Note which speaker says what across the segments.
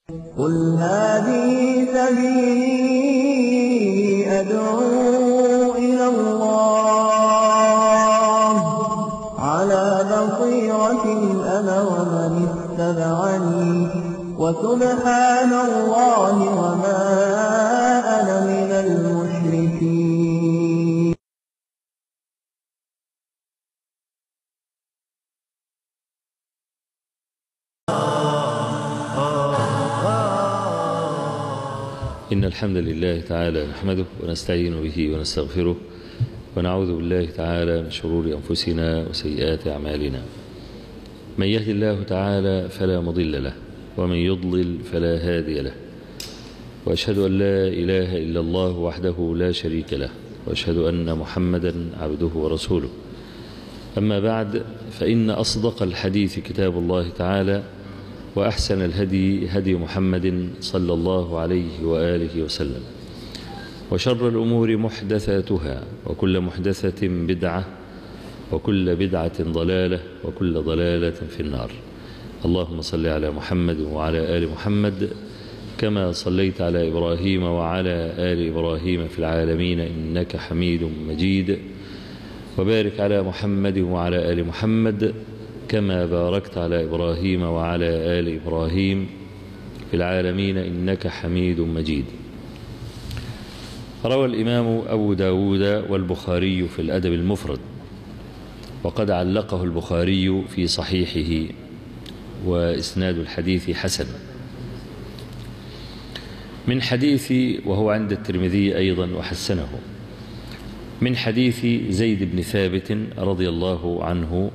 Speaker 1: قل هذه سبيلي أدعو إلى الله على بصيرة أنا ومن اتبعني وسبحان الله وما أنا من المشركين
Speaker 2: إن الحمد لله تعالى نحمده ونستعين به ونستغفره ونعوذ بالله تعالى من شرور أنفسنا وسيئات أعمالنا من يهد الله تعالى فلا مضل له ومن يضلل فلا هادي له وأشهد أن لا إله إلا الله وحده لا شريك له وأشهد أن محمدا عبده ورسوله أما بعد فإن أصدق الحديث كتاب الله تعالى وأحسن الهدي هدي محمد صلى الله عليه وآله وسلم وشر الأمور محدثاتها وكل محدثة بدعة وكل بدعة ضلالة وكل ضلالة في النار اللهم صل على محمد وعلى آل محمد كما صليت على إبراهيم وعلى آل إبراهيم في العالمين إنك حميد مجيد وبارك على محمد وعلى آل محمد كما باركت على إبراهيم وعلى آل إبراهيم في العالمين إنك حميد مجيد روى الإمام أبو داود والبخاري في الأدب المفرد وقد علقه البخاري في صحيحه وإسناد الحديث حسن من حديث وهو عند الترمذي أيضا وحسنه من حديث زيد بن ثابت رضي الله عنه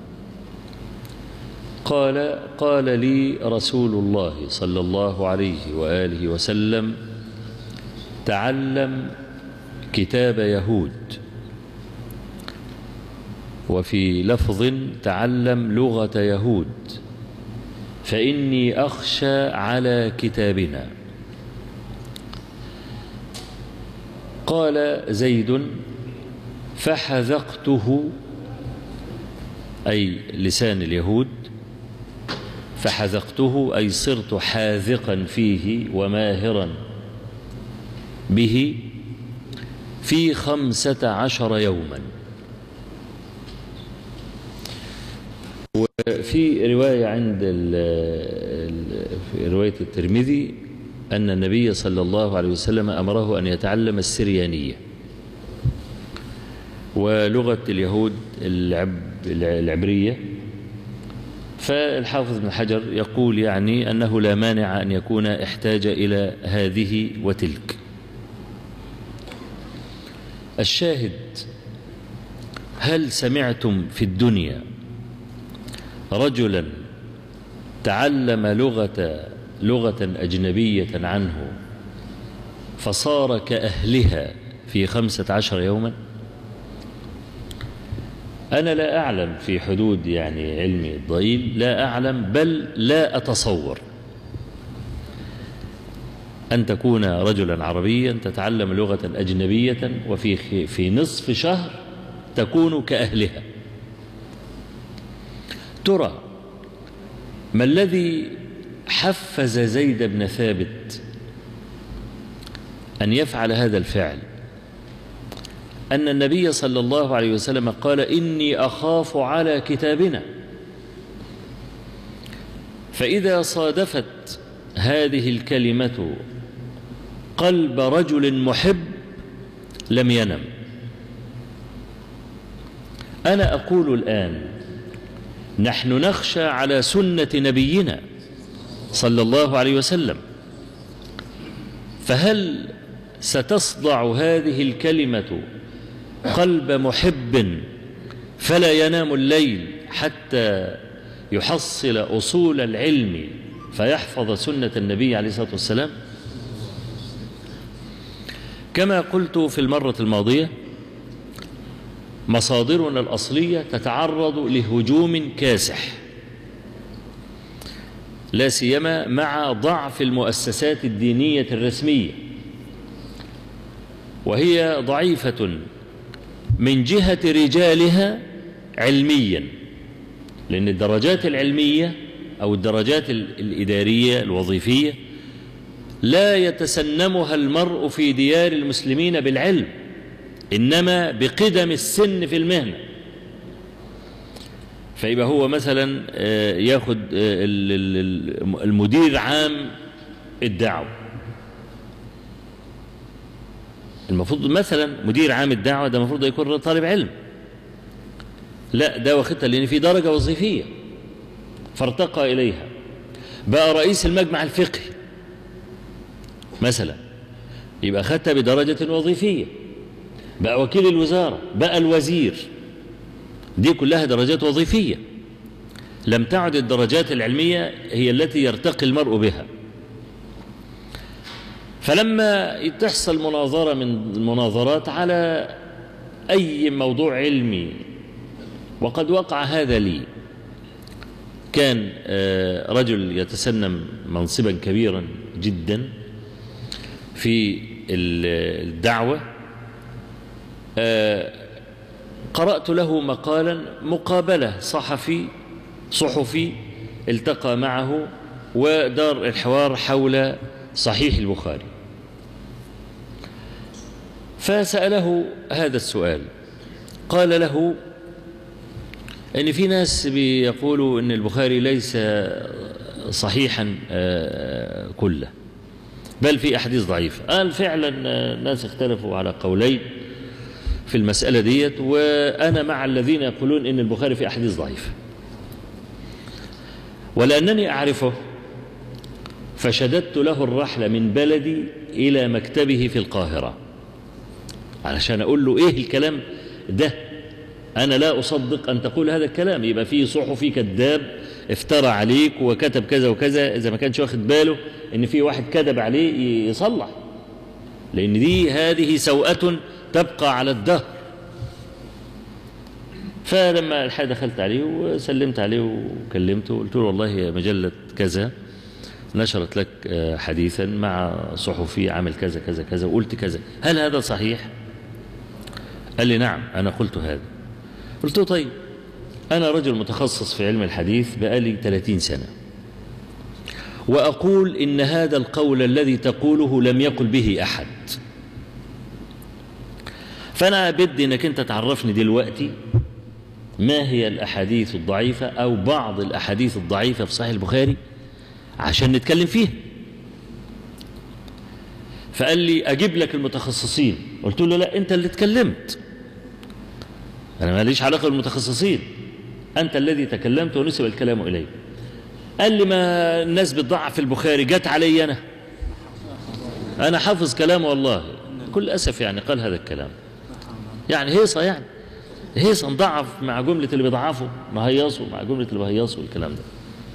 Speaker 2: قال قال لي رسول الله صلى الله عليه وآله وسلم تعلم كتاب يهود وفي لفظ تعلم لغة يهود فإني أخشى على كتابنا قال زيد فحذقته أي لسان اليهود فحذقته أي صرت حاذقا فيه وماهرا به في خمسة عشر يوما وفي رواية عند ال ال في رواية الترمذي أن النبي صلى الله عليه وسلم أمره أن يتعلم السريانية ولغة اليهود العب العبرية فالحافظ ابن حجر يقول يعني أنه لا مانع أن يكون احتاج إلى هذه وتلك الشاهد هل سمعتم في الدنيا رجلا تعلم لغة لغة أجنبية عنه فصار كأهلها في خمسة عشر يوما أنا لا أعلم في حدود يعني علمي الضئيل لا أعلم بل لا أتصور أن تكون رجلا عربيا تتعلم لغة أجنبية وفي في نصف شهر تكون كأهلها ترى ما الذي حفز زيد بن ثابت أن يفعل هذا الفعل أن النبي صلى الله عليه وسلم قال إني أخاف على كتابنا فإذا صادفت هذه الكلمة قلب رجل محب لم ينم أنا أقول الآن نحن نخشى على سنة نبينا صلى الله عليه وسلم فهل ستصدع هذه الكلمة قلب محب فلا ينام الليل حتى يحصل أصول العلم فيحفظ سنة النبي عليه الصلاة والسلام كما قلت في المرة الماضية مصادرنا الأصلية تتعرض لهجوم كاسح لا سيما مع ضعف المؤسسات الدينية الرسمية وهي ضعيفة من جهة رجالها علميا لأن الدرجات العلمية أو الدرجات الإدارية الوظيفية لا يتسنمها المرء في ديار المسلمين بالعلم إنما بقدم السن في المهنة فيبقى هو مثلا آه، ياخد آه، ال- ال- المدير عام الدعوة المفروض مثلا مدير عام الدعوة ده المفروض يكون طالب علم لا ده واخدها لأن في درجة وظيفية فارتقى إليها بقى رئيس المجمع الفقهي مثلا يبقى خدها بدرجة وظيفية بقى وكيل الوزارة بقى الوزير دي كلها درجات وظيفية لم تعد الدرجات العلمية هي التي يرتقي المرء بها فلما تحصل مناظرة من المناظرات على أي موضوع علمي وقد وقع هذا لي كان آه، رجل يتسنم منصبا كبيرا جدا في ال- الدعوة آه، قرأت له مقالا مقابلة صحفي صحفي التقى معه ودار الحوار حول صحيح البخاري فسأله هذا السؤال قال له ان في ناس بيقولوا ان البخاري ليس صحيحا آه، كله بل في احاديث ضعيفه قال فعلا آه، الناس اختلفوا على قولين في المساله ديت وانا مع الذين يقولون ان البخاري في احاديث ضعيفه ولانني اعرفه فشددت له الرحله من بلدي الى مكتبه في القاهره علشان اقول له ايه الكلام ده انا لا اصدق ان تقول هذا الكلام يبقى في صحفي كذاب افترى عليك وكتب كذا وكذا اذا ما كانش واخد باله ان في واحد كذب عليه يصلح لان دي هذه سوءة تبقى على الدهر فلما الحقيقة دخلت عليه وسلمت عليه وكلمته وقلت له والله مجلة كذا نشرت لك آه، حديثا مع صحفي عمل كذا كذا كذا وقلت كذا هل هذا صحيح قال لي نعم أنا قلت هذا قلت له طيب أنا رجل متخصص في علم الحديث بقالي 30 سنة وأقول إن هذا القول الذي تقوله لم يقل به أحد فأنا بدي إنك أنت تعرفني دلوقتي ما هي الأحاديث الضعيفة أو بعض الأحاديث الضعيفة في صحيح البخاري عشان نتكلم فيها فقال لي أجيب لك المتخصصين قلت له لا أنت اللي اتكلمت أنا ماليش علاقة بالمتخصصين أنت الذي تكلمت ونسب الكلام إليك قال لي ما الناس بتضعف البخاري جت علي أنا أنا حافظ كلامه والله كل أسف يعني قال هذا الكلام يعني هيصة يعني هيصة نضعف مع جملة اللي بيضعفوا مهيصوا مع جملة اللي بيهيصوا الكلام ده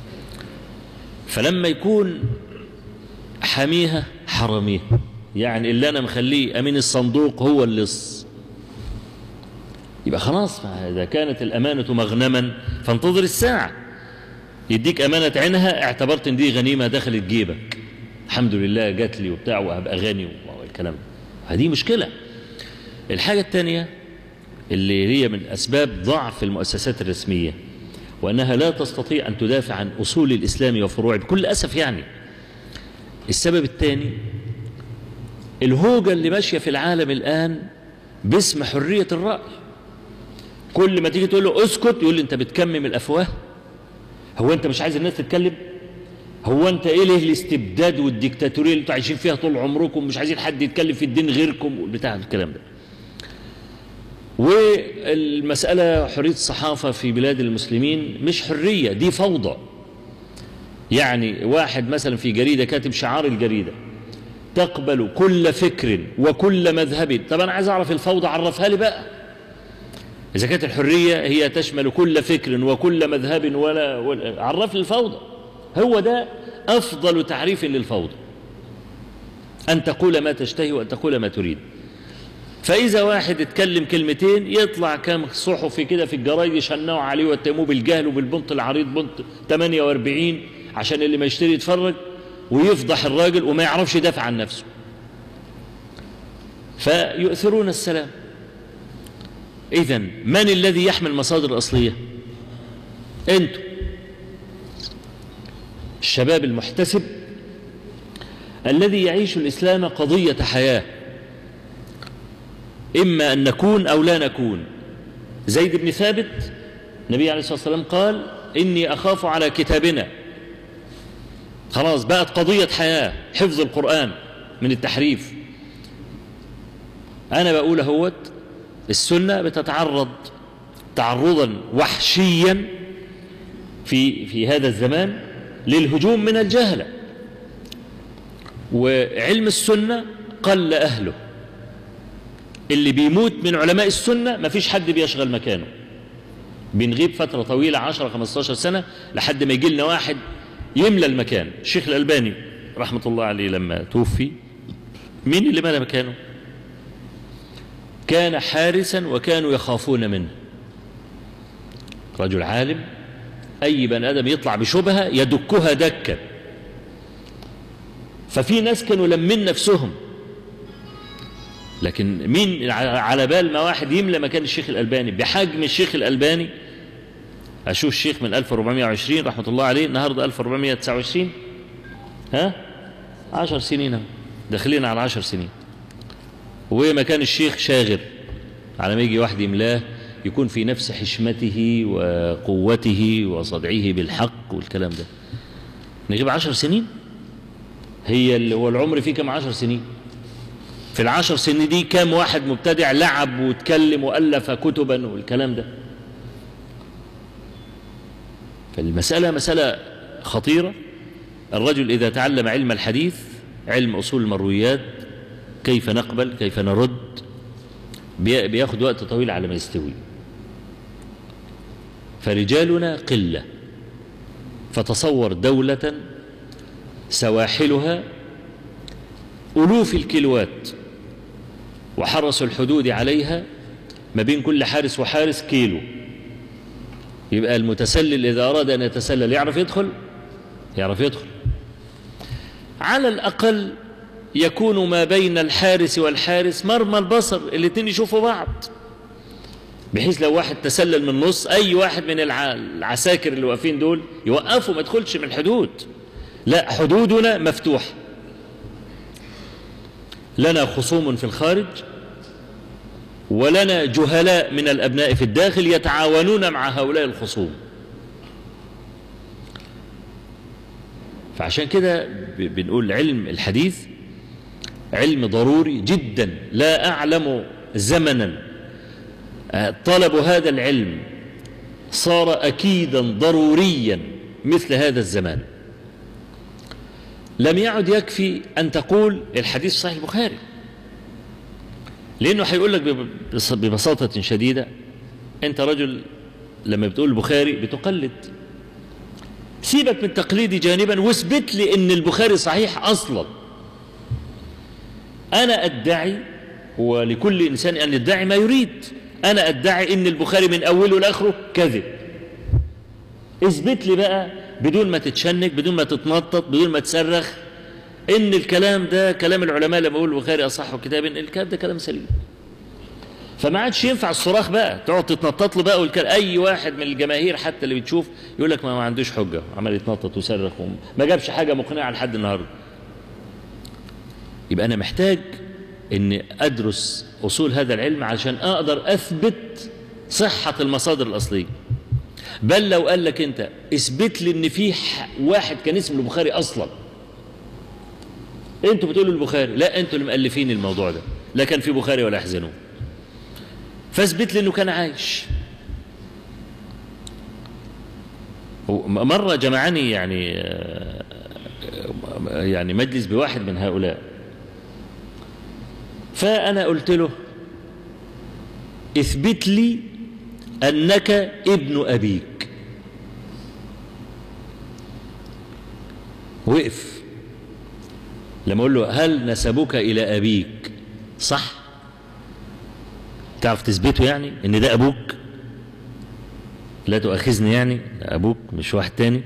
Speaker 2: فلما يكون حميها حراميها يعني اللي أنا مخليه أمين الصندوق هو اللص يبقى خلاص إذا كانت الأمانة مغنما فانتظر الساعة يديك أمانة عينها اعتبرت إن دي غنيمة دخلت جيبك الحمد لله جات لي وبتاع وهبقى غني والكلام ده هذه مشكلة الحاجة الثانية اللي هي من أسباب ضعف المؤسسات الرسمية وأنها لا تستطيع أن تدافع عن أصول الإسلام وفروعه بكل أسف يعني السبب الثاني الهوجة اللي ماشية في العالم الآن باسم حرية الرأي كل ما تيجي تقول له اسكت يقول لي انت بتكمم الافواه هو انت مش عايز الناس تتكلم هو انت ايه ليه الاستبداد والديكتاتوريه اللي انتوا عايشين فيها طول عمركم مش عايزين حد يتكلم في الدين غيركم بتاع الكلام ده والمسألة حرية الصحافة في بلاد المسلمين مش حرية دي فوضى يعني واحد مثلا في جريدة كاتب شعار الجريدة تقبل كل فكر وكل مذهب طب أنا عايز أعرف الفوضى عرفها لي بقى إذا كانت الحرية هي تشمل كل فكر وكل مذهب ولا, ولا عرف لي الفوضى هو ده أفضل تعريف للفوضى أن تقول ما تشتهي وأن تقول ما تريد فإذا واحد اتكلم كلمتين يطلع كام صحفي كده في الجرايد يشنعوا عليه ويتهموه بالجهل وبالبنط العريض بنط 48 عشان اللي ما يشتري يتفرج ويفضح الراجل وما يعرفش يدافع عن نفسه فيؤثرون السلام إذا من الذي يحمل المصادر الأصلية أنتم الشباب المحتسب الذي يعيش الإسلام قضية حياة إما أن نكون أو لا نكون زيد بن ثابت النبي عليه الصلاة والسلام قال إني أخاف على كتابنا خلاص بقت قضية حياة حفظ القرآن من التحريف أنا بقول هوت السنة بتتعرض تعرضا وحشيا في في هذا الزمان للهجوم من الجهلة وعلم السنة قل أهله اللي بيموت من علماء السنة ما فيش حد بيشغل مكانه بنغيب فترة طويلة 10 15 سنة لحد ما يجي لنا واحد يملى المكان الشيخ الألباني رحمة الله عليه لما توفي مين اللي ملى مكانه كان حارسا وكانوا يخافون منه رجل عالم أي بني آدم يطلع بشبهة يدكها دكا ففي ناس كانوا لمين نفسهم لكن مين على بال ما واحد يملى مكان الشيخ الألباني بحجم الشيخ الألباني أشوف الشيخ من 1420 رحمة الله عليه النهاردة 1429 ها عشر سنين اهو داخلين على عشر سنين ومكان الشيخ شاغر على ما يجي واحد يملاه يكون في نفس حشمته وقوته وصدعه بالحق والكلام ده نجيب عشر سنين هي اللي هو العمر فيه كم عشر سنين في العشر سنين دي كام واحد مبتدع لعب واتكلم وألف كتبا والكلام ده فالمسألة مسألة خطيرة الرجل إذا تعلم علم الحديث علم أصول المرويات كيف نقبل كيف نرد بياخد وقت طويل على ما يستوي فرجالنا قلة فتصور دولة سواحلها ألوف الكيلوات وحرس الحدود عليها ما بين كل حارس وحارس كيلو يبقى المتسلل إذا أراد أن يتسلل يعرف يدخل يعرف يدخل على الأقل يكون ما بين الحارس والحارس مرمى البصر الاثنين يشوفوا بعض بحيث لو واحد تسلل من النص أي واحد من العساكر اللي واقفين دول يوقفوا ما يدخلش من الحدود لا حدودنا مفتوحة لنا خصوم في الخارج ولنا جهلاء من الأبناء في الداخل يتعاونون مع هؤلاء الخصوم فعشان كده بنقول علم الحديث علم ضروري جدا لا أعلم زمنا طلب هذا العلم صار أكيدا ضروريا مثل هذا الزمان لم يعد يكفي أن تقول الحديث صحيح البخاري لأنه هيقول لك ببساطة شديدة أنت رجل لما بتقول البخاري بتقلد سيبك من تقليدي جانبا واثبت لي أن البخاري صحيح أصلا أنا أدعي ولكل إنسان أن يدعي ما يريد أنا أدعي أن البخاري من أوله لآخره كذب اثبت لي بقى بدون ما تتشنج بدون ما تتنطط بدون ما تصرخ ان الكلام ده كلام العلماء لما يقول البخاري اصح كتاب ان الكلام ده كلام سليم فما عادش ينفع الصراخ بقى تقعد تتنطط له بقى والكلام اي واحد من الجماهير حتى اللي بتشوف يقول لك ما, ما عندوش حجه عمال يتنطط ويصرخ ما جابش حاجه مقنعه لحد النهارده يبقى انا محتاج ان ادرس اصول هذا العلم عشان اقدر اثبت صحه المصادر الاصليه بل لو قال لك انت اثبت لي ان في واحد كان اسمه البخاري اصلا انتوا بتقولوا البخاري لا انتوا اللي مؤلفين الموضوع ده لا كان في بخاري ولا يحزنون فاثبت لي انه كان عايش مرة جمعني يعني يعني مجلس بواحد من هؤلاء فأنا قلت له اثبت لي أنك ابن أبيك وقف لما أقول له هل نسبك إلى أبيك صح تعرف تثبته يعني ان ده أبوك لا تؤاخذني يعني أبوك مش واحد تاني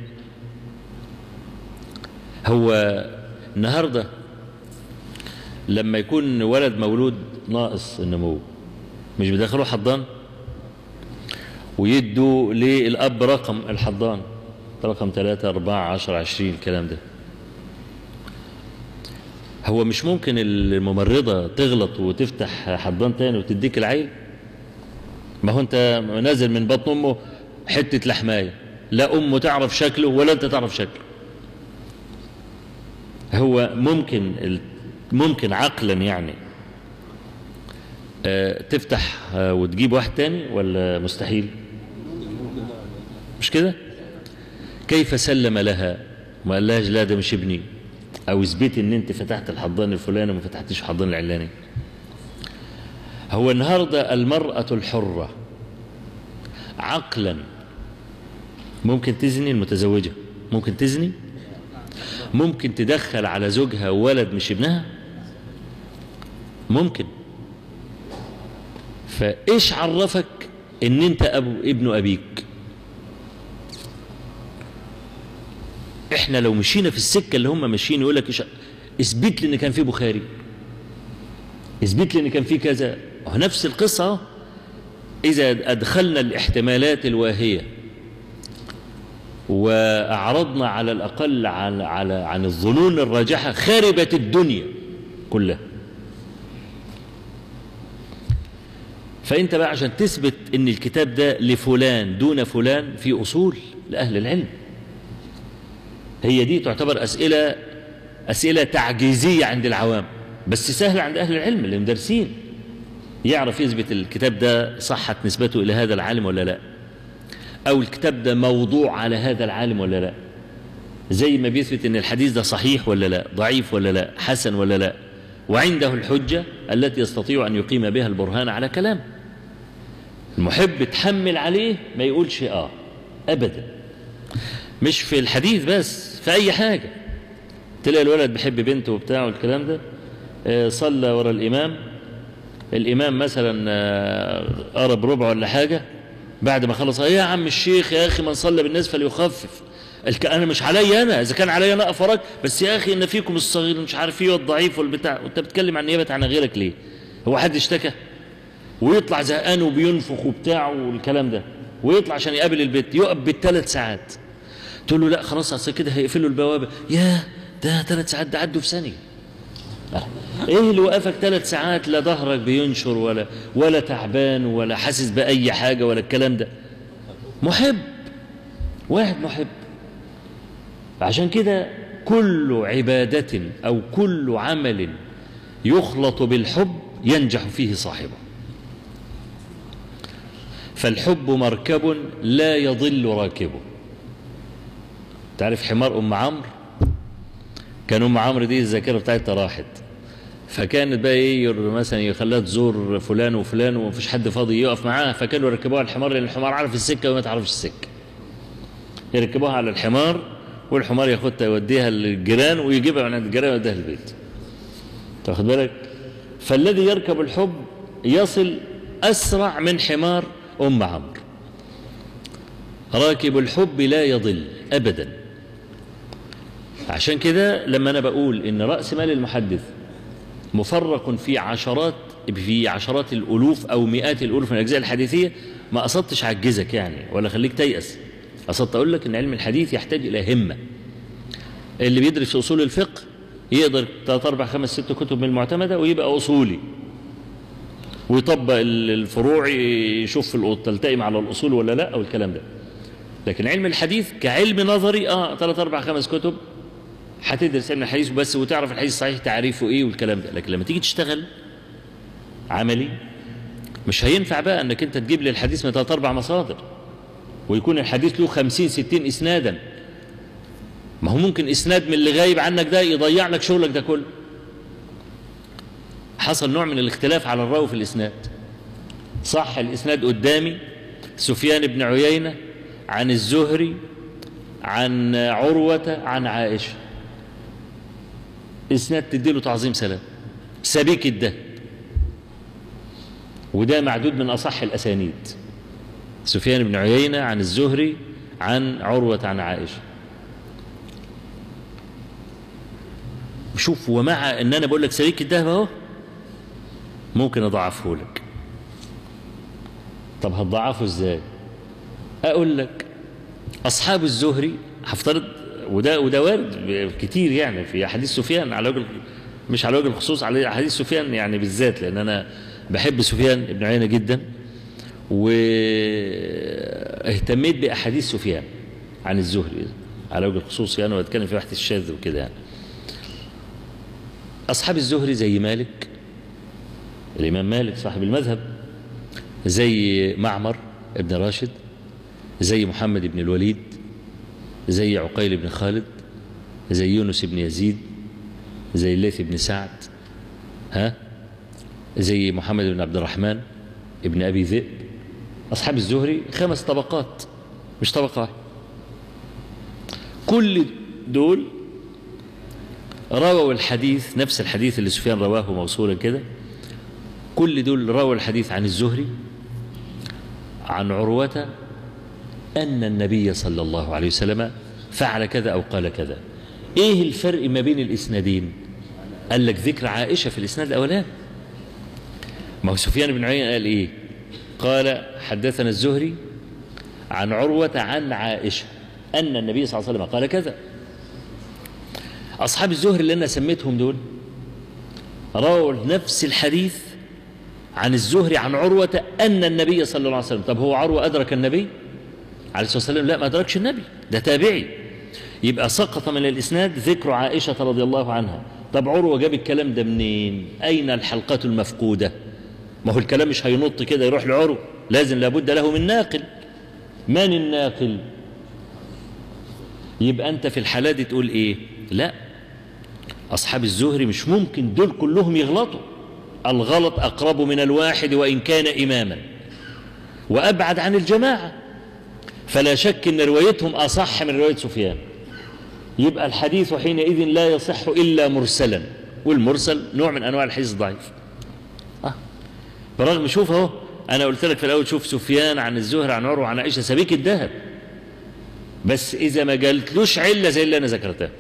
Speaker 2: هو النهاردة لما يكون ولد مولود ناقص النمو مش بيدخلوه حضان ويدوا للأب رقم الحضان رقم ثلاثة أربعة عشر عشرين الكلام ده هو مش ممكن الممرضة تغلط وتفتح حضان تاني وتديك العيل ما هو انت نازل من بطن امه حتة لحماية لا امه تعرف شكله ولا انت تعرف شكله هو ممكن ال- ممكن عقلا يعني آه، تفتح آه، وتجيب واحد تاني ولا مستحيل مش كده كيف سلم لها ما قالهاش لا ده مش ابني او اثبتي ان انت فتحت الحضان الفلاني وما فتحتيش الحضان العلاني هو النهارده المرأة الحرة عقلا ممكن تزني المتزوجة ممكن تزني ممكن تدخل على زوجها ولد مش ابنها ممكن فايش عرفك ان انت ابو ابن ابيك احنا لو مشينا في السكه اللي هم ماشيين يقول لك إيش- اثبت لي ان كان في بخاري اثبت لي ان كان في كذا هو نفس القصه أهو. اذا ادخلنا الاحتمالات الواهيه واعرضنا على الاقل على على عن الظنون الراجحه خربت الدنيا كلها فانت بقى عشان تثبت ان الكتاب ده لفلان دون فلان في اصول لاهل العلم هي دي تعتبر اسئله اسئله تعجيزيه عند العوام بس سهله عند اهل العلم اللي مدرسين يعرف يثبت الكتاب ده صحت نسبته الى هذا العالم ولا لا او الكتاب ده موضوع على هذا العالم ولا لا زي ما بيثبت ان الحديث ده صحيح ولا لا ضعيف ولا لا حسن ولا لا وعنده الحجه التي يستطيع ان يقيم بها البرهان على كلام المحب تحمل عليه ما يقولش اه ابدا مش في الحديث بس في اي حاجه تلاقي الولد بيحب بنته وبتاع والكلام ده آه، صلى ورا الامام الامام مثلا آه، قرب ربع ولا حاجه بعد ما خلص ايه يا عم الشيخ يا اخي من صلى بالناس فليخفف الك- انا مش عليا انا اذا كان عليا انا اقف وراك بس يا اخي ان فيكم الصغير مش عارف ايه والضعيف والبتاع وانت بتتكلم عن نيابه عن غيرك ليه هو حد اشتكى ويطلع زهقان وبينفخ وبتاع والكلام ده ويطلع عشان يقابل البيت يقف بالثلاث ساعات تقول له لا خلاص اصل كده هيقفلوا البوابه يا ده ثلاث ساعات ده عدوا في ثانيه ايه اللي وقفك ثلاث ساعات لا ظهرك بينشر ولا ولا تعبان ولا حاسس باي حاجه ولا الكلام ده محب واحد محب عشان كده كل عباده او كل عمل يخلط بالحب ينجح فيه صاحبه فالحب مركب لا يضل راكبه تعرف حمار ام عمرو كان ام عمرو دي الذاكره بتاعتها راحت فكانت بقى ايه ير- مثلا يخليها تزور فلان وفلان ومفيش حد فاضي يقف معاها فكانوا يركبوها على الحمار لان الحمار عارف السكه وما تعرفش السكه يركبوها على الحمار والحمار ياخدها يوديها للجيران ويجيبها من عند الجيران ويوديها البيت تاخد بالك فالذي يركب الحب يصل اسرع من حمار ام عمرو راكب الحب لا يضل ابدا عشان كده لما انا بقول ان راس مال المحدث مفرق في عشرات في عشرات الالوف او مئات الالوف من الاجزاء الحديثيه ما قصدتش اعجزك يعني ولا خليك تيأس قصدت اقول لك ان علم الحديث يحتاج الى همه اللي بيدرس اصول الفقه يقدر ثلاث اربع خمس ست كتب من المعتمده ويبقى اصولي ويطبق ال- الفروع يشوف الأ- تلتئم على الاصول ولا لا او الكلام ده لكن علم الحديث كعلم نظري اه ثلاث اربع خمس كتب هتدرس علم الحديث بس وتعرف الحديث صحيح تعريفه ايه والكلام ده لكن لما تيجي تشتغل عملي مش هينفع بقى انك انت تجيب لي الحديث من ثلاث اربع مصادر ويكون الحديث له خمسين ستين اسنادا ما هو ممكن اسناد من اللي غايب عنك ده يضيع لك شغلك ده كله حصل نوع من الاختلاف على الراوي في الاسناد صح الاسناد قدامي سفيان بن عيينه عن الزهري عن عروه عن عائشه اسناد تديله تعظيم سلام سبيك الدهب وده معدود من اصح الاسانيد سفيان بن عيينه عن الزهري عن عروه عن عائشه شوف ومع ان انا بقول لك سبيك الدهب اهو ممكن اضعفه لك طب هتضعفه ازاي اقول لك اصحاب الزهري هفترض وده وده وارد كتير يعني في حديث سفيان على وجه مش على وجه الخصوص على حديث سفيان يعني بالذات لأن أنا بحب سفيان ابن عيينة جدا واهتميت بأحاديث سفيان عن الزهري على وجه الخصوص يعني واتكلم في بحث الشاذ وكده يعني أصحاب الزهري زي مالك الإمام مالك صاحب المذهب زي معمر ابن راشد زي محمد بن الوليد زي عقيل بن خالد زي يونس بن يزيد زي الليث بن سعد ها زي محمد بن عبد الرحمن ابن أبي ذئب أصحاب الزهري خمس طبقات مش طبقة واحدة كل دول رووا الحديث نفس الحديث اللي سفيان رواه موصولا كده كل دول رووا الحديث عن الزهري عن عروة أن النبي صلى الله عليه وسلم فعل كذا أو قال كذا إيه الفرق ما بين الإسنادين قال لك ذكر عائشة في الإسناد الأولاني ما هو سفيان بن عيينة قال إيه قال حدثنا الزهري عن عروة عن عائشة أن النبي صلى الله عليه وسلم قال كذا أصحاب الزهري اللي أنا سميتهم دول رووا نفس الحديث عن الزهري عن عروة أن النبي صلى الله عليه وسلم طب هو عروة أدرك النبي عليه الصلاة والسلام لا ما أدركش النبي ده تابعي يبقى سقط من الإسناد ذكر عائشة رضي الله عنها طب عروة جاب الكلام ده منين أين الحلقات المفقودة ما هو الكلام مش هينط كده يروح لعروة لازم لابد له من ناقل من الناقل يبقى أنت في الحالة دي تقول إيه لا أصحاب الزهري مش ممكن دول كلهم يغلطوا الغلط أقرب من الواحد وإن كان إماما وأبعد عن الجماعة فلا شك أن روايتهم أصح من رواية سفيان يبقى الحديث حينئذ لا يصح إلا مرسلا والمرسل نوع من أنواع الحديث الضعيف آه. برغم شوف اهو أنا قلت لك في الأول شوف سفيان عن الزهر عن عروة عن عائشة سبيك الذهب بس إذا ما قالتلوش علة زي اللي أنا ذكرتها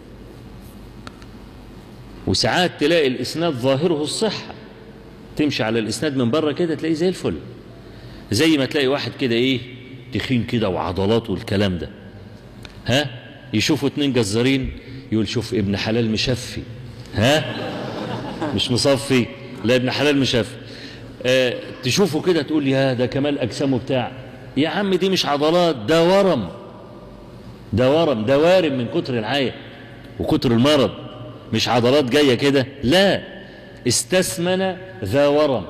Speaker 2: وساعات تلاقي الإسناد ظاهره الصحة تمشي على الإسناد من بره كده تلاقيه زي الفل زي ما تلاقي واحد كده إيه تخين كده وعضلات والكلام ده ها يشوفوا اتنين جزارين يقول شوف ابن حلال مشفي ها مش مصفي لا ابن حلال مشفي اه تشوفه كده تقول يا ده كمال أجسامه بتاع يا عم دي مش عضلات ده ورم ده ورم ده وارم من كتر العيا وكتر المرض مش عضلات جاية كده لا استثمن ذا ورم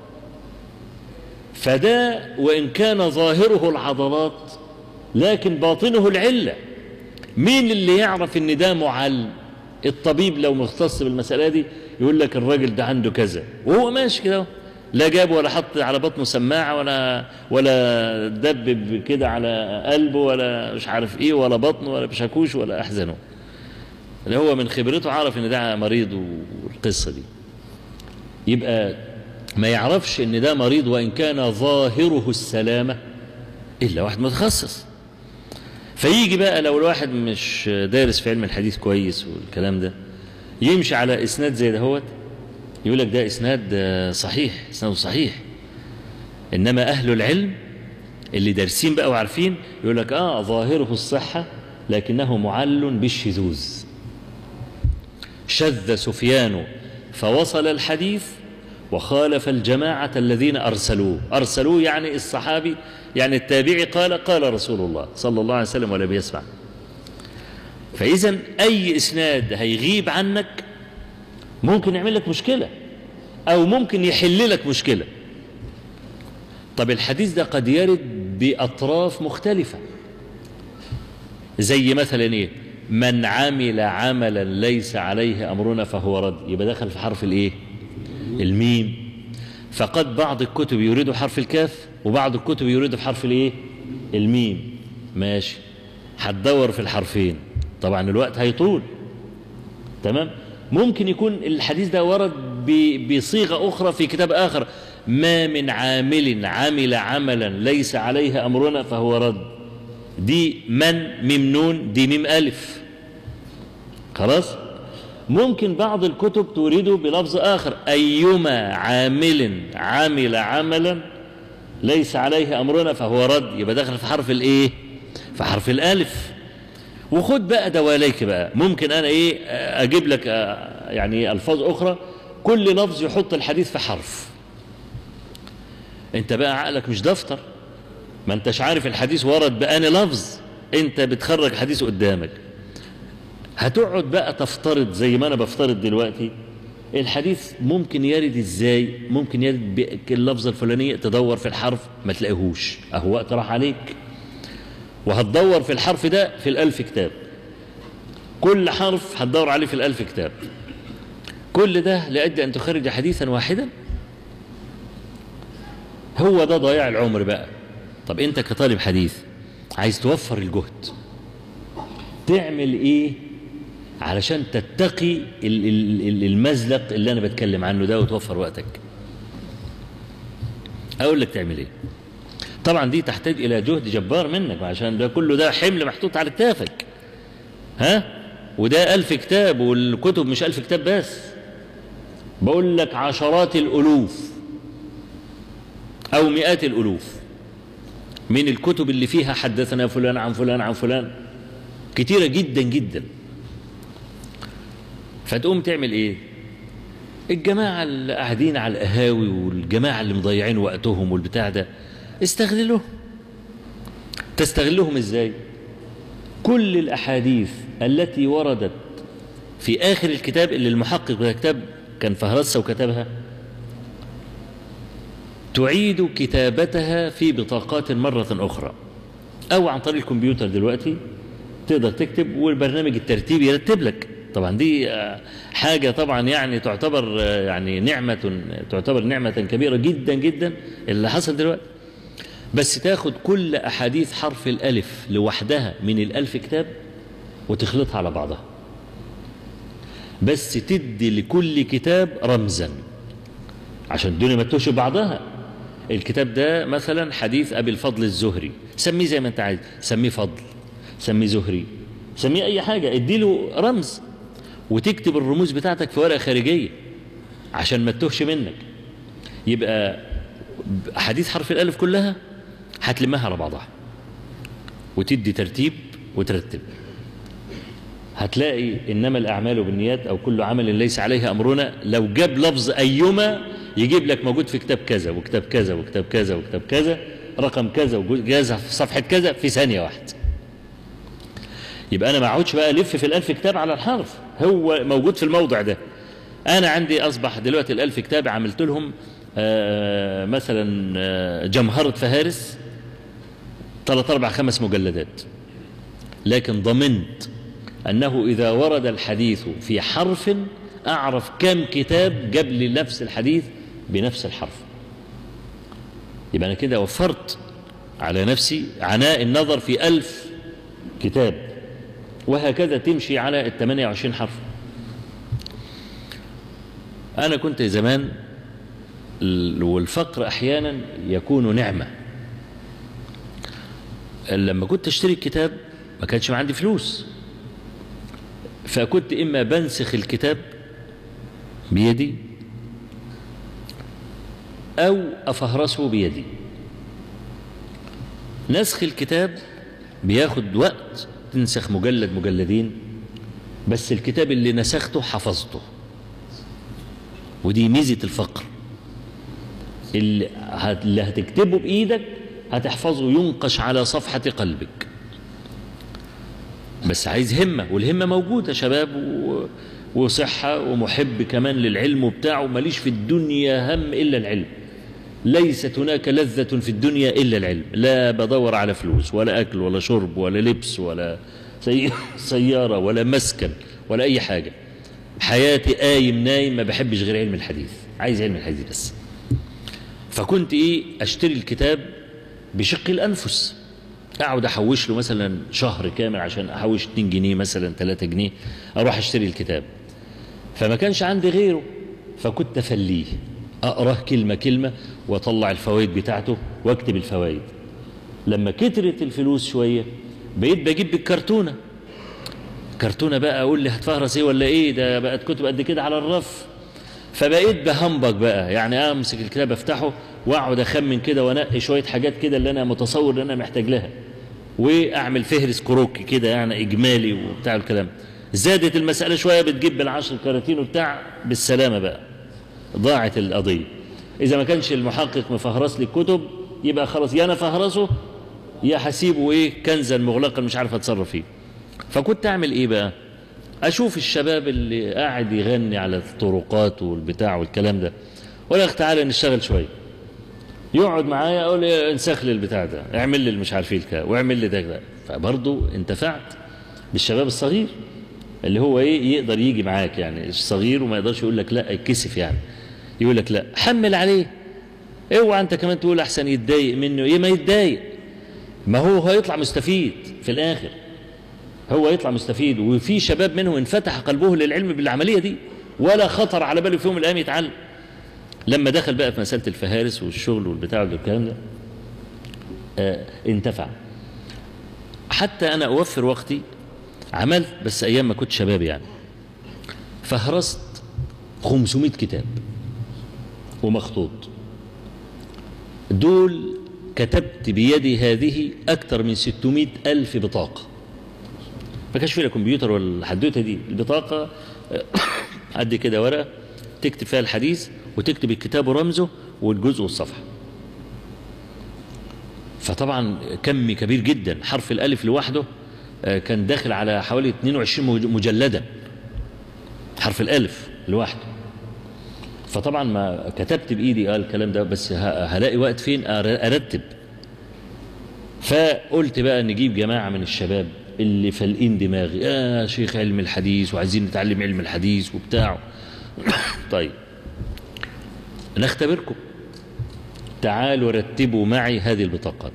Speaker 2: فده وإن كان ظاهره العضلات لكن باطنه العلة مين اللي يعرف ان ده معل الطبيب لو مختص بالمسألة دي يقول لك الراجل ده عنده كذا وهو ماشي كده لا جاب ولا حط على بطنه سماعة ولا ولا دبب كده على قلبه ولا مش عارف ايه ولا بطنه ولا بشاكوش ولا احزنه اللي هو من خبرته عارف ان ده مريض والقصة دي يبقى ما يعرفش ان ده مريض وان كان ظاهره السلامة الا واحد متخصص فيجي بقى لو الواحد مش دارس في علم الحديث كويس والكلام ده يمشي على اسناد زي دهوت يقول لك ده اسناد صحيح اسناده صحيح انما اهل العلم اللي دارسين بقى وعارفين يقول لك اه ظاهره الصحة لكنه معل بالشذوذ شذ سفيان فوصل الحديث وخالف الجماعة الذين أرسلوه أرسلوه يعني الصحابي يعني التابعي قال قال رسول الله صلى الله عليه وسلم ولا بيسمع فإذا أي إسناد هيغيب عنك ممكن يعمل لك مشكلة أو ممكن يحل لك مشكلة طب الحديث ده قد يرد بأطراف مختلفة زي مثلا إيه من عمل عملا ليس عليه أمرنا فهو رد يبقى دخل في حرف الإيه الميم فقد بعض الكتب يريد حرف الكاف وبعض الكتب يريد في حرف الايه الميم ماشي هتدور في الحرفين طبعا الوقت هيطول تمام ممكن يكون الحديث ده ورد بصيغة أخرى في كتاب آخر ما من عامل عمل عملا ليس عليه أمرنا فهو رد دي من ميم نون دي ميم ألف خلاص ممكن بعض الكتب تريده بلفظ آخر أيما عامل عمل عملا ليس عليه أمرنا فهو رد يبقى داخل في حرف الإيه في حرف الألف وخد بقى دواليك بقى ممكن أنا إيه أجيب لك يعني ألفاظ أخرى كل لفظ يحط الحديث في حرف انت بقى عقلك مش دفتر ما انتش عارف الحديث ورد بأني لفظ انت بتخرج حديث قدامك هتقعد بقى تفترض زي ما انا بفترض دلوقتي الحديث ممكن يرد ازاي ممكن يرد باللفظة الفلانية تدور في الحرف ما تلاقيهوش اهو وقت راح عليك وهتدور في الحرف ده في الألف كتاب كل حرف هتدور عليه في الألف كتاب كل ده لأجل أن تخرج حديثا واحدا هو ده ضياع العمر بقى طب أنت كطالب حديث عايز توفر الجهد تعمل إيه علشان تتقي المزلق اللي أنا بتكلم عنه ده وتوفر وقتك أقول لك تعمل إيه طبعا دي تحتاج إلى جهد جبار منك عشان ده كله ده حمل محطوط على كتافك ها وده ألف كتاب والكتب مش ألف كتاب بس بقول لك عشرات الألوف أو مئات الألوف من الكتب اللي فيها حدثنا فلان عن فلان عن فلان كتيرة جدا جدا فتقوم تعمل ايه الجماعة اللي قاعدين على القهاوي والجماعة اللي مضيعين وقتهم والبتاع ده استغلهم تستغلهم ازاي كل الأحاديث التي وردت في آخر الكتاب اللي المحقق بتاع الكتاب كان فهرسها وكتبها تعيد كتابتها في بطاقات مرة أخرى أو عن طريق الكمبيوتر دلوقتي تقدر تكتب والبرنامج الترتيب يرتب لك طبعا دي حاجة طبعا يعني تعتبر يعني نعمة تعتبر نعمة كبيرة جدا جدا اللي حصل دلوقتي بس تاخد كل أحاديث حرف الألف لوحدها من الألف كتاب وتخلطها على بعضها بس تدي لكل كتاب رمزا عشان الدنيا ما تتوش بعضها الكتاب ده مثلا حديث أبي الفضل الزهري سميه زي ما انت عايز سميه فضل سميه زهري سميه أي حاجة اديله رمز وتكتب الرموز بتاعتك في ورقة خارجية عشان ما تتوهش منك يبقى حديث حرف الألف كلها هتلمها على بعضها وتدي ترتيب وترتب هتلاقي إنما الأعمال بالنيات أو كل عمل ليس عليه أمرنا لو جاب لفظ أيما يجيب لك موجود في كتاب كذا وكتاب كذا وكتاب كذا وكتاب كذا رقم كذا وجازة في صفحة كذا في ثانية واحدة يبقى أنا ما اقعدش بقى ألف في الألف كتاب على الحرف هو موجود في الموضع ده أنا عندي أصبح دلوقتي الألف كتاب عملت لهم آه مثلا آه جمهرة فهارس ثلاث أربع خمس مجلدات لكن ضمنت أنه إذا ورد الحديث في حرف أعرف كم كتاب جاب لي نفس الحديث بنفس الحرف يبقى أنا كده وفرت على نفسي عناء النظر في ألف كتاب وهكذا تمشي على ال 28 حرف أنا كنت زمان والفقر أحيانا يكون نعمة لما كنت أشتري الكتاب ما كانش عندي فلوس فكنت إما بنسخ الكتاب بيدي أو أفهرسه بيدي نسخ الكتاب بياخد وقت تنسخ مجلد مجلدين بس الكتاب اللي نسخته حفظته ودي ميزة الفقر اللي هتكتبه بإيدك هتحفظه ينقش على صفحة قلبك بس عايز همة والهمة موجودة شباب و... وصحة ومحب كمان للعلم وبتاعه ماليش في الدنيا هم إلا العلم ليست هناك لذة في الدنيا إلا العلم لا بدور على فلوس ولا أكل ولا شرب ولا لبس ولا سي... سيارة ولا مسكن ولا أي حاجة حياتي قايم نايم ما بحبش غير علم الحديث عايز علم الحديث بس فكنت إيه أشتري الكتاب بشق الأنفس أقعد أحوش له مثلا شهر كامل عشان أحوش 2 جنيه مثلا 3 جنيه أروح أشتري الكتاب فما كانش عندي غيره فكنت أفليه أقراه كلمة كلمة وأطلع الفوائد بتاعته وأكتب الفوائد لما كترت الفلوس شوية بقيت بجيب بالكرتونة كرتونة بقى أقول لي هتفهرس إيه ولا إيه ده بقت كتب قد كده على الرف فبقيت بهمبك بقى يعني أمسك الكتاب أفتحه وأقعد أخمن كده وأنقي شوية حاجات كده اللي أنا متصور إن أنا محتاج لها وأعمل فهرس كروكي كده يعني إجمالي وبتاع الكلام زادت المسألة شوية بتجيب بالعشر كراتين وبتاع بالسلامة بقى ضاعت القضية إذا ما كانش المحقق مفهرس لي الكتب يبقى خلاص يا أنا فهرسه يا هسيبه إيه كنزا مغلقا مش عارف أتصرف فيه فكنت أعمل إيه بقى أشوف الشباب اللي قاعد يغني على الطرقات والبتاع والكلام ده ولا أخ تعالى نشتغل شوية يقعد معايا اقول لي انسخ لي البتاع ده اعمل لي مش عارف ايه الكا واعمل لي ده ده فبرضه انتفعت بالشباب الصغير اللي هو ايه يقدر يجي معاك يعني الصغير وما يقدرش يقول لك لا يتكسف يعني يقول لك لا حمل عليه اوعى انت كمان تقول احسن يتضايق منه ايه ما يتضايق ما هو هيطلع مستفيد في الاخر هو يطلع مستفيد وفي شباب منهم انفتح قلبه للعلم بالعمليه دي ولا خطر على باله في يوم من الايام يتعلم لما دخل بقى في مسألة الفهارس والشغل والبتاع والكلام ده آه انتفع حتى أنا أوفر وقتي عملت بس أيام ما كنت شباب يعني فهرست 500 كتاب ومخطوط دول كتبت بيدي هذه أكثر من 600 ألف بطاقة ما كانش فيها كمبيوتر ولا الحدوته دي البطاقة قد كده ورقة تكتب فيها الحديث وتكتب الكتاب ورمزه والجزء والصفحة فطبعا كم كبير جدا حرف الألف لوحده كان داخل على حوالي 22 مجلدا حرف الألف لوحده فطبعا ما كتبت بإيدي قال الكلام ده بس هلاقي وقت فين أرتب فقلت بقى نجيب جماعة من الشباب اللي فالقين دماغي يا آه شيخ علم الحديث وعايزين نتعلم علم الحديث وبتاع طيب نختبركم تعالوا رتبوا معي هذه البطاقات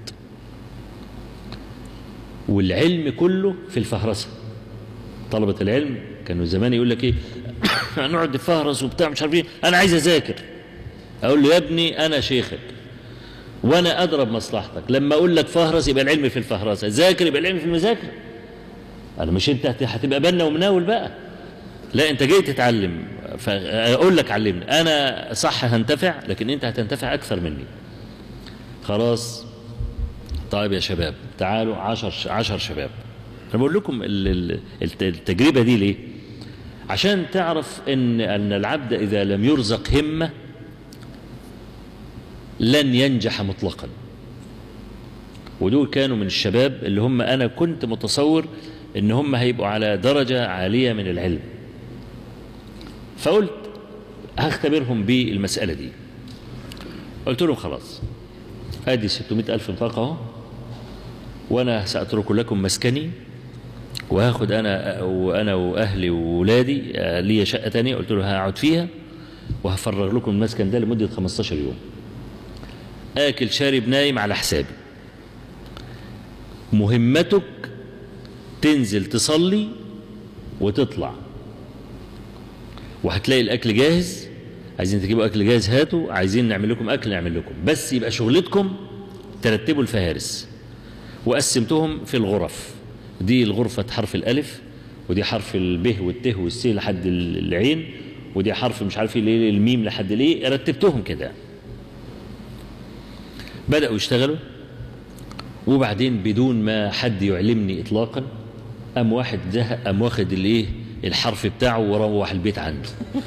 Speaker 2: والعلم كله في الفهرسة طلبة العلم كانوا زمان يقول لك ايه نقعد نفهرس وبتاع مش عارفين انا عايز اذاكر اقول له يا ابني انا شيخك وانا اضرب مصلحتك لما اقول لك فهرس يبقى العلم في الفهرسه ذاكر يبقى العلم في المذاكره انا مش انت هتبقى بنا ومناول بقى لا انت جاي تتعلم فاقول لك علمني انا صح هنتفع لكن انت هتنتفع اكثر مني خلاص طيب يا شباب تعالوا عشر, عشر شباب انا بقول لكم التجربة دي ليه عشان تعرف ان ان العبد اذا لم يرزق همة لن ينجح مطلقا ودول كانوا من الشباب اللي هم انا كنت متصور ان هم هيبقوا على درجة عالية من العلم فقلت هختبرهم بالمسألة دي قلت لهم خلاص ادي 600 ألف بطاقة اهو وانا سأترك لكم مسكني وهاخد انا وانا واهلي وولادي لي شقة تانية قلت له هقعد فيها وهفرغ لكم المسكن ده لمدة 15 يوم اكل شارب نايم على حسابي مهمتك تنزل تصلي وتطلع وهتلاقي الاكل جاهز عايزين تجيبوا اكل جاهز هاتوا عايزين نعمل لكم اكل نعمل لكم بس يبقى شغلتكم ترتبوا الفهارس وقسمتهم في الغرف دي الغرفة حرف الالف ودي حرف الب والت والس لحد العين ودي حرف مش عارف ايه الميم لحد الايه رتبتهم كده بدأوا يشتغلوا وبعدين بدون ما حد يعلمني اطلاقا قام واحد زهق قام واخد الايه الحرف بتاعه وروح البيت عنده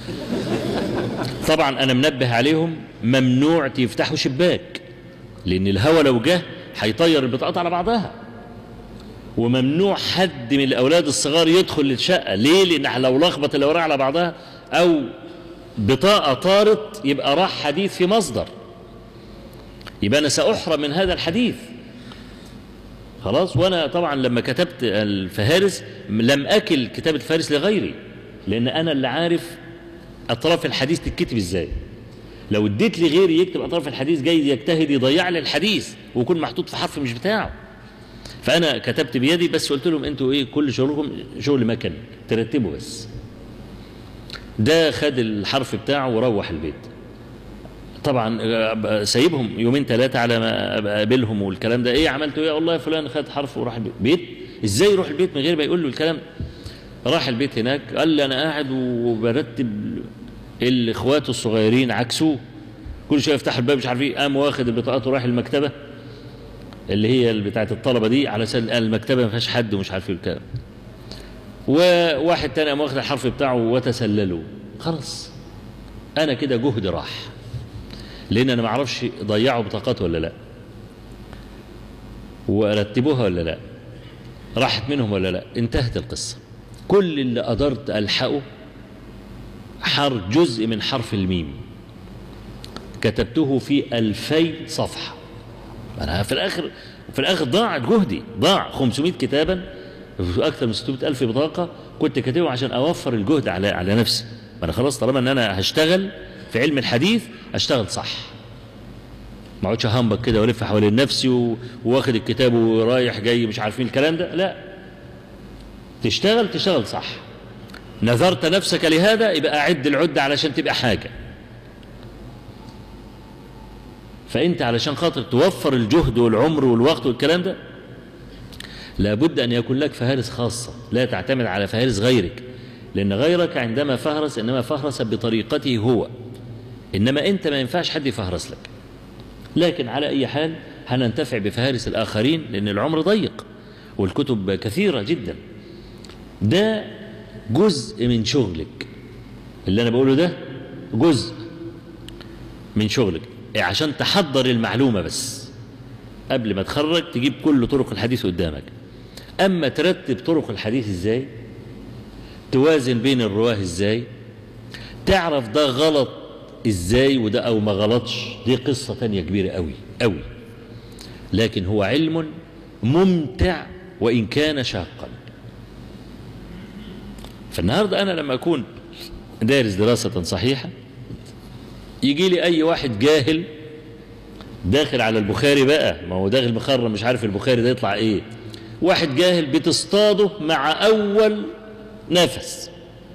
Speaker 2: طبعا انا منبه عليهم ممنوع تفتحوا شباك لان الهواء لو جه هيطير البطاقات على بعضها وممنوع حد من الاولاد الصغار يدخل للشقه ليه لان لو لخبط الاوراق على بعضها او بطاقه طارت يبقى راح حديث في مصدر يبقى انا ساحرم من هذا الحديث خلاص وانا طبعا لما كتبت الفهارس لم اكل كتاب الفهارس لغيري لان انا اللي عارف اطراف الحديث تتكتب ازاي لو اديت لي غيري يكتب اطراف الحديث جاي يجتهد يضيع لي الحديث ويكون محطوط في حرف مش بتاعه فانا كتبت بيدي بس قلت لهم انتوا ايه كل شغلكم شغل مكن ترتبوا بس ده خد الحرف بتاعه وروح البيت طبعا سايبهم يومين ثلاثة على ما اقابلهم والكلام ده ايه عملتوا ايه والله فلان خد حرف وراح البيت بيت ازاي يروح البيت من غير ما يقول له الكلام راح البيت هناك قال لي انا قاعد وبرتب الاخوات الصغيرين عكسوه كل شويه يفتح الباب مش عارف ايه قام واخد البطاقات وراح المكتبه اللي هي بتاعه الطلبه دي على سبيل المكتبه ما فيهاش حد ومش عارف ايه الكلام وواحد تاني قام واخد الحرف بتاعه وتسلله خلاص انا كده جهد راح لان انا ما اعرفش ضيعوا بطاقات ولا لا ورتبوها ولا لا راحت منهم ولا لا انتهت القصه كل اللي قدرت الحقه حرف جزء من حرف الميم كتبته في ألفي صفحة أنا في الآخر في الآخر ضاع جهدي ضاع 500 كتابا في أكثر من 600 ألف بطاقة كنت كاتبه عشان أوفر الجهد على على نفسي ما أنا خلاص طالما إن أنا هشتغل في علم الحديث أشتغل صح ما اقعدش اهمبك كده والف حوالين نفسي و- واخد الكتاب ورايح جاي مش عارفين الكلام ده لا تشتغل تشتغل صح نذرت نفسك لهذا يبقى أعد العدة علشان تبقى حاجة فأنت علشان خاطر توفر الجهد والعمر والوقت والكلام ده لابد أن يكون لك فهارس خاصة لا تعتمد على فهارس غيرك لأن غيرك عندما فهرس إنما فهرس بطريقته هو إنما أنت ما ينفعش حد يفهرس لك لكن على أي حال هننتفع بفهارس الآخرين لأن العمر ضيق والكتب كثيرة جدا ده جزء من شغلك اللي أنا بقوله ده جزء من شغلك عشان تحضر المعلومة بس قبل ما تخرج تجيب كل طرق الحديث قدامك أما ترتب طرق الحديث إزاي توازن بين الرواه إزاي تعرف ده غلط إزاي وده أو ما غلطش دي قصة تانية كبيرة قوي قوي لكن هو علم ممتع وإن كان شاقا فالنهاردة أنا لما أكون دارس دراسة صحيحة يجي لي أي واحد جاهل داخل على البخاري بقى ما هو داخل مخرم مش عارف البخاري ده يطلع ايه واحد جاهل بتصطاده مع اول نفس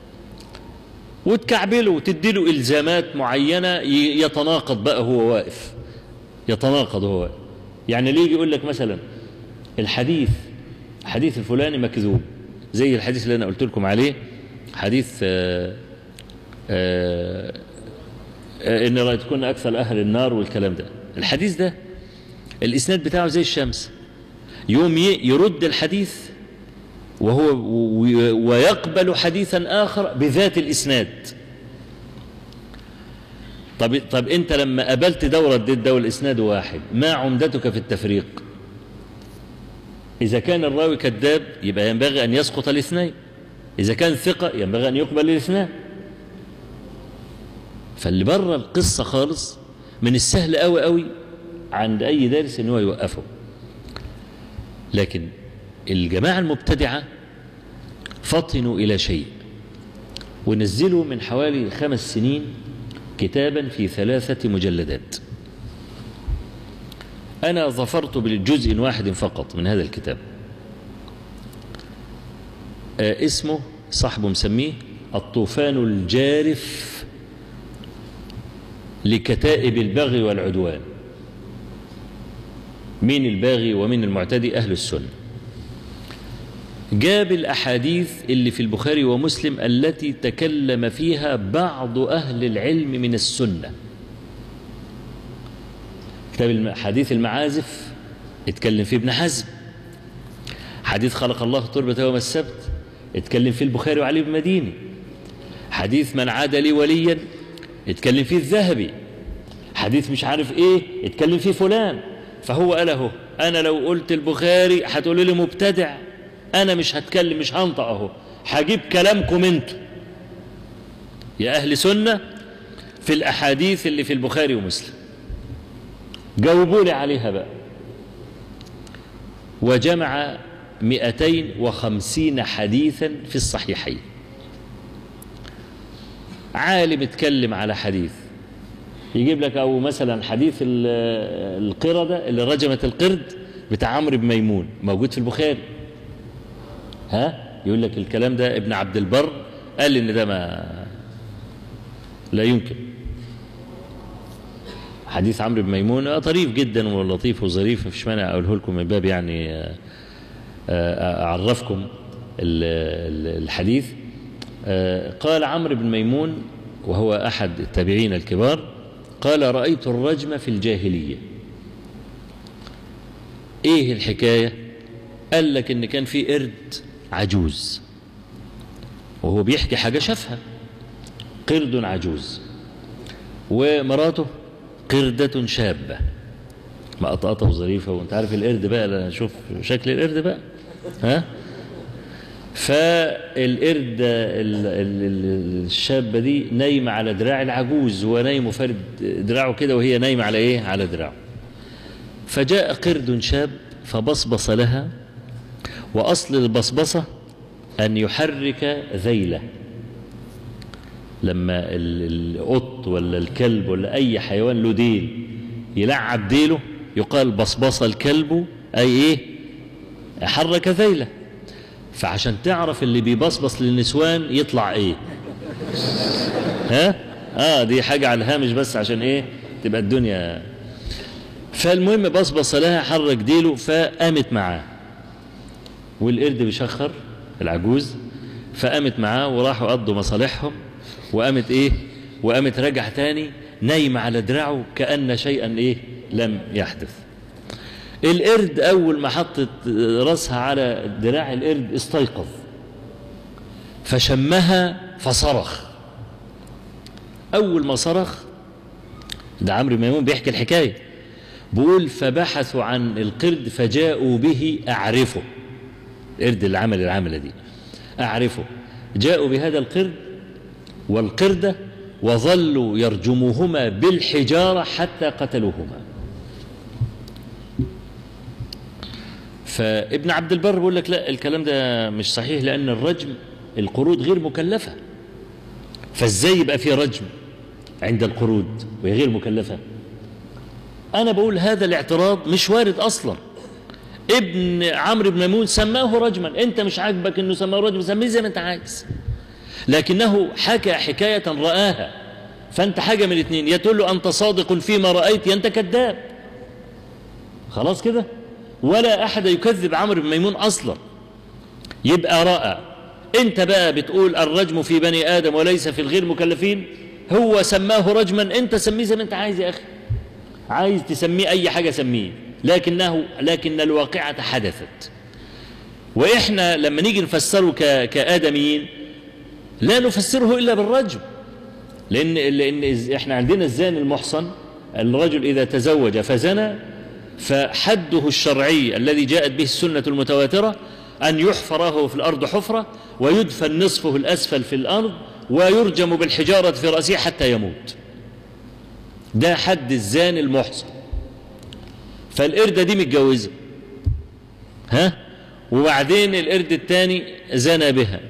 Speaker 2: وتكعبله وتديله الزامات معينه ي- يتناقض بقى هو واقف يتناقض هو واقف يعني ليه يجي يقول لك مثلا الحديث الحديث الفلاني مكذوب زي الحديث اللي انا قلت لكم عليه حديث آه آه آه، ان رايتكن اكثر اهل النار والكلام ده الحديث ده الاسناد بتاعه زي الشمس يوم ي- يرد الحديث وهو و- ويقبل حديثا اخر بذات الاسناد طب طب انت لما قابلت ده ورديت ده والاسناد واحد ما عمدتك في التفريق اذا كان الراوي كذاب يبقى ينبغي ان يسقط الاثنين اذا كان ثقه ينبغي ان يقبل الاثنان فاللي بره القصة خالص من السهل قوي قوي عند أي دارس إن هو يوقفه لكن الجماعة المبتدعة فطنوا إلى شيء ونزلوا من حوالي خمس سنين كتابا في ثلاثة مجلدات أنا ظفرت بالجزء واحد فقط من هذا الكتاب آه اسمه صاحبه مسميه الطوفان الجارف لكتائب البغي والعدوان مين الباغي ومين المعتدي أهل السنة جاب الأحاديث اللي في البخاري ومسلم التي تكلم فيها بعض أهل العلم من السنة كتاب الم- حديث المعازف اتكلم فيه ابن حزم حديث خلق الله التربة يوم السبت اتكلم فيه البخاري وعلي بن مديني حديث من عاد لي وليا اتكلم فيه الذهبي حديث مش عارف ايه اتكلم فيه فلان فهو قال اهو انا لو قلت البخاري هتقولوا لي مبتدع انا مش هتكلم مش هنطق اهو هجيب كلامكم انتوا يا اهل سنه في الاحاديث اللي في البخاري ومسلم جاوبوا لي عليها بقى وجمع 250 حديثا في الصحيحين عالم اتكلم على حديث يجيب لك او مثلا حديث ال- القردة اللي رجمت القرد بتاع عمرو بن ميمون موجود في البخاري ها يقول لك الكلام ده ابن عبد البر قال ان ده ما لا يمكن حديث عمرو بن ميمون آه، طريف جدا ولطيف وظريف مفيش مانع اقوله لكم من باب يعني آه، آه، اعرفكم ال- ال- الحديث آه، قال عمرو بن ميمون وهو احد التابعين الكبار قال رايت الرجم في الجاهليه ايه الحكايه قال لك ان كان في قرد عجوز وهو بيحكي حاجة شافها قرد عجوز ومراته قردة شابة مقطقطة وظريفة وانت عارف القرد بقى لا شوف شكل القرد بقى ها فالقرد ال- ال- ال- الشابة دي نايمة على دراع العجوز ونايم فارد دراعه كده وهي نايمة على ايه على دراعه فجاء قرد شاب فبصبص لها وأصل البصبصة أن يحرك ذيله لما ال- القط ولا الكلب ولا أي حيوان له ديل يلعب ديله يقال بصبص الكلب أي إيه حرك ذيله فعشان تعرف اللي بيبصبص للنسوان يطلع إيه ها آه دي حاجة على الهامش بس عشان إيه تبقى الدنيا فالمهم بصبص لها حرك ديله فقامت معاه والقرد بيشخر العجوز فقامت معاه وراحوا قضوا مصالحهم وقامت ايه وقامت رجع تاني نايمة على دراعه كأن شيئا ايه لم يحدث القرد اول ما حطت راسها على دراع القرد استيقظ فشمها فصرخ اول ما صرخ ده عمرو ميمون بيحكي الحكايه بيقول فبحثوا عن القرد فجاءوا به اعرفه القرد اللي عمل العمله دي اعرفه جاءوا بهذا القرد والقردة وظلوا يرجموهما بالحجارة حتى قتلوهما فابن عبد البر بيقول لك لا الكلام ده مش صحيح لأن الرجم القرود غير مكلفة فازاي يبقى في رجم عند القرود وهي غير مكلفة أنا بقول هذا الاعتراض مش وارد أصلا ابن عمرو بن ميمون سماه رجما انت مش عاجبك انه سماه رجما سميه زي ما انت عايز لكنه حكى حكاية رآها فأنت حاجة من الاثنين يا تقول له أنت صادق فيما رأيت يا أنت كذاب خلاص كده ولا أحد يكذب عمرو بن ميمون أصلا يبقى رأى أنت بقى بتقول الرجم في بني آدم وليس في الغير مكلفين هو سماه رجما أنت سميه زي ما أنت عايز يا أخي عايز تسميه أي حاجة سميه لكنه لكن الواقعة حدثت وإحنا لما نيجي نفسره ك- كآدميين لا نفسره إلا بالرجم لأن, لأن إز- إحنا عندنا الزاني المحصن الرجل إذا تزوج فزنى فحده الشرعي الذي جاءت به السنة المتواترة أن يحفره في الأرض حفرة ويدفن نصفه الأسفل في الأرض ويرجم بالحجارة في رأسه حتى يموت ده حد الزاني المحصن فالقردة دي متجوزة ها وبعدين القرد الثاني زنى بها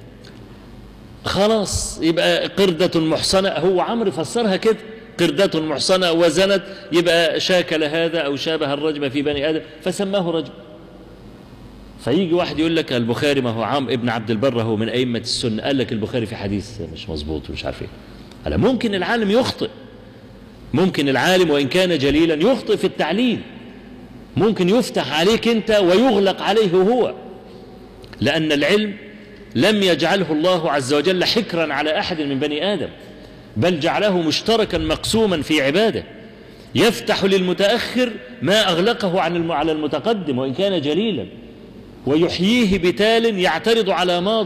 Speaker 2: خلاص يبقى قردة محصنة هو عمرو فسرها كده قردة محصنة وزنت يبقى شاكل هذا أو شابه الرجم في بني آدم فسماه رجم فيجي واحد يقول لك البخاري ما هو عام ابن عبد البر هو من أئمة السنة قال لك البخاري في حديث مش مظبوط ومش عارف ايه على ممكن العالم يخطئ ممكن العالم وإن كان جليلا يخطئ في التعليل ممكن يفتح عليك أنت ويغلق عليه هو لأن العلم لم يجعله الله عز وجل حكرا على أحد من بني آدم بل جعله مشتركا مقسوما في عباده يفتح للمتأخر ما أغلقه عن الم- على المتقدم وإن كان جليلا ويحييه بتال يعترض على ماض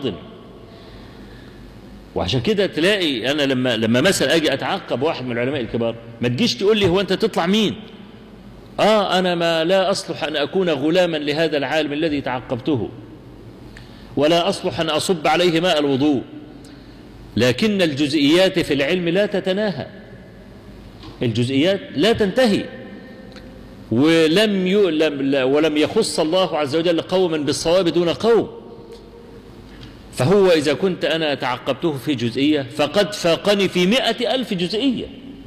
Speaker 2: وعشان كده تلاقي أنا لما لما مثلا أجي أتعقب واحد من العلماء الكبار ما تجيش تقول لي هو أنت تطلع مين آه أنا ما لا أصلح أن أكون غلاما لهذا العالم الذي تعقبته ولا أصلح أن أصب عليه ماء الوضوء لكن الجزئيات في العلم لا تتناهى الجزئيات لا تنتهي ولم ي... لم... ولم يخص الله عز وجل قوما بالصواب دون قوم فهو إذا كنت أنا تعقبته في جزئية فقد فاقني في مئة ألف جزئية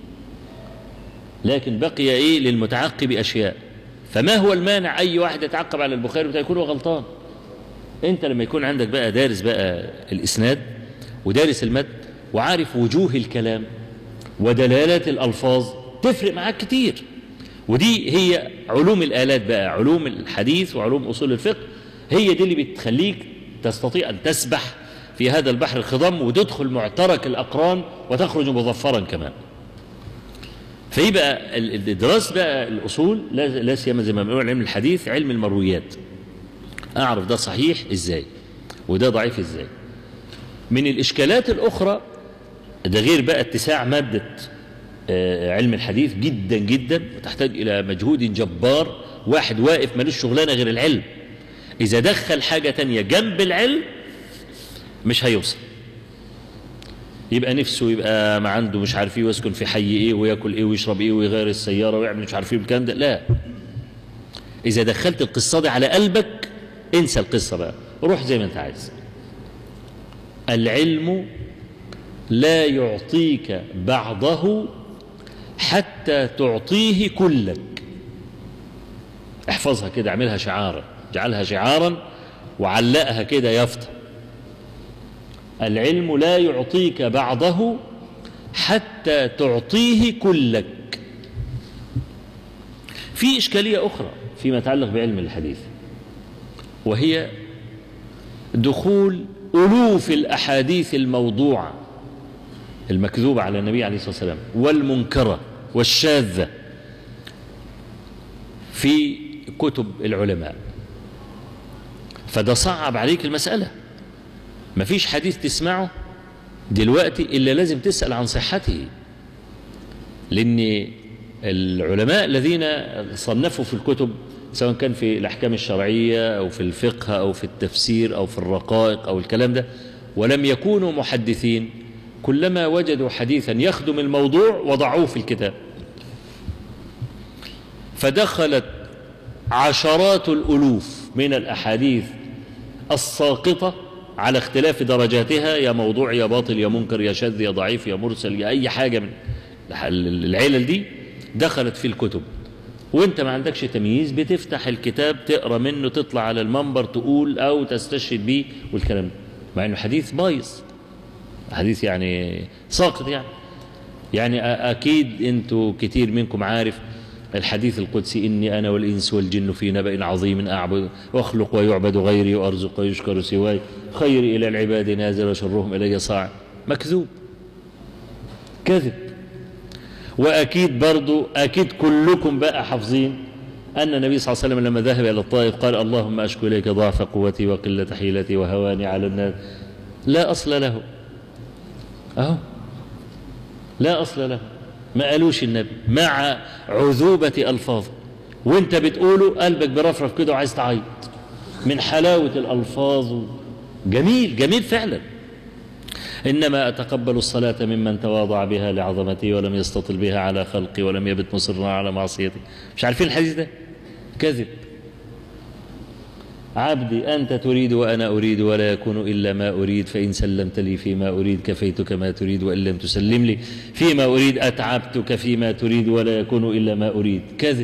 Speaker 2: لكن بقي إيه للمتعقب أشياء فما هو المانع أي واحد يتعقب على البخاري بتاع يكون هو غلطان أنت لما يكون عندك بقى دارس بقى الإسناد ودارس المد وعارف وجوه الكلام ودلالات الألفاظ تفرق معاك كتير ودي هي علوم الآلات بقى علوم الحديث وعلوم أصول الفقه هي دي اللي بتخليك تستطيع أن تسبح في هذا البحر الخضم وتدخل معترك الأقران وتخرج مظفرا كمان فيبقى ال- ال- دراسة بقى الأصول لا لا سيما زي ما بنقول علم الحديث علم المرويات أعرف ده صحيح إزاي وده ضعيف إزاي من الإشكالات الأخرى ده غير بقى اتساع مادة آه، علم الحديث جدا جدا وتحتاج إلى مجهود جبار واحد واقف ملوش شغلانة غير العلم إذا دخل حاجة تانية جنب العلم مش هيوصل يبقى نفسه يبقى ما عنده مش عارف ايه ويسكن في حي ايه وياكل ايه ويشرب ايه ويغير السياره ويعمل مش عارف ايه الكلام ده لا اذا دخلت القصه دي على قلبك انسى القصه بقى روح زي ما انت عايز العلم لا يعطيك بعضه حتى تعطيه كلك احفظها كده اعملها شعارا اجعلها شعارا وعلقها كده يافطه العلم لا يعطيك بعضه حتى تعطيه كلك في إشكالية أخرى فيما يتعلق بعلم الحديث وهي دخول ألوف الأحاديث الموضوعة المكذوبة على النبي عليه الصلاة والسلام والمنكرة والشاذة في كتب العلماء فده صعب عليك المسألة مفيش حديث تسمعه دلوقتي إلا لازم تسأل عن صحته لأن العلماء الذين صنفوا في الكتب سواء كان في الأحكام الشرعية أو في الفقه أو في التفسير أو في الرقائق أو الكلام ده ولم يكونوا محدثين كلما وجدوا حديثا يخدم الموضوع وضعوه في الكتاب فدخلت عشرات الألوف من الأحاديث الساقطة على اختلاف درجاتها يا موضوع يا باطل يا منكر يا شاذ يا ضعيف يا مرسل يا أي حاجة من العلل دي دخلت في الكتب وانت ما عندكش تمييز بتفتح الكتاب تقرا منه تطلع على المنبر تقول او تستشهد بيه والكلام ده مع انه حديث بايظ حديث يعني ساقط يعني يعني اكيد انتوا كتير منكم عارف الحديث القدسي إني أنا والإنس والجن في نبأ عظيم أعبد وأخلق ويعبد غيري وأرزق ويشكر سواي خيري إلى العباد نازل وشرهم إلي صاع مكذوب كذب وأكيد برضو أكيد كلكم بقى حافظين أن النبي صلى الله عليه وسلم لما ذهب إلى الطائف قال اللهم أشكو إليك ضعف قوتي وقلة حيلتي وهواني على الناس لا أصل له أهو لا أصل له ما قالوش النبي مع عذوبة ألفاظه وانت بتقوله قلبك برفرف كده وعايز تعيط من حلاوة الألفاظ جميل جميل فعلا إنما أتقبل الصلاة ممن تواضع بها لعظمتي ولم يستطل بها على خلقي ولم يبت مصرا على معصيتي مش عارفين الحديث ده كذب عبدي أنت تريد وأنا أريد ولا يكون إلا ما أريد فإن سلمت لي فيما أريد كفيتك ما تريد وإن لم تسلم لي فيما أريد أتعبتك فيما تريد ولا يكون إلا ما أريد كذب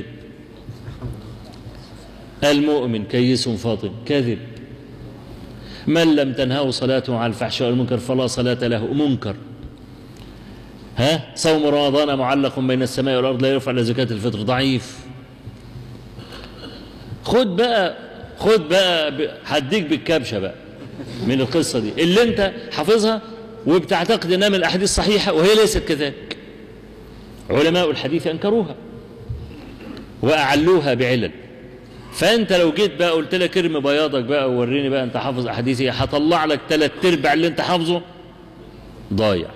Speaker 2: المؤمن كيس فاطن كذب من لم تنهه صلاته عن الفحشاء والمنكر فلا صلاة له منكر ها صوم رمضان معلق بين السماء والأرض لا يرفع إلا زكاة الفطر ضعيف خد بقى خد بقى هديك بالكبشه بقى من القصه دي اللي انت حافظها وبتعتقد انها من الاحاديث صحيحه وهي ليست كذلك علماء الحديث انكروها واعلوها بعلل فانت لو جيت بقى قلت لك ارمي بياضك بقى ووريني بقى انت حافظ احاديث ايه هطلع لك ثلاث ارباع اللي انت حافظه ضايع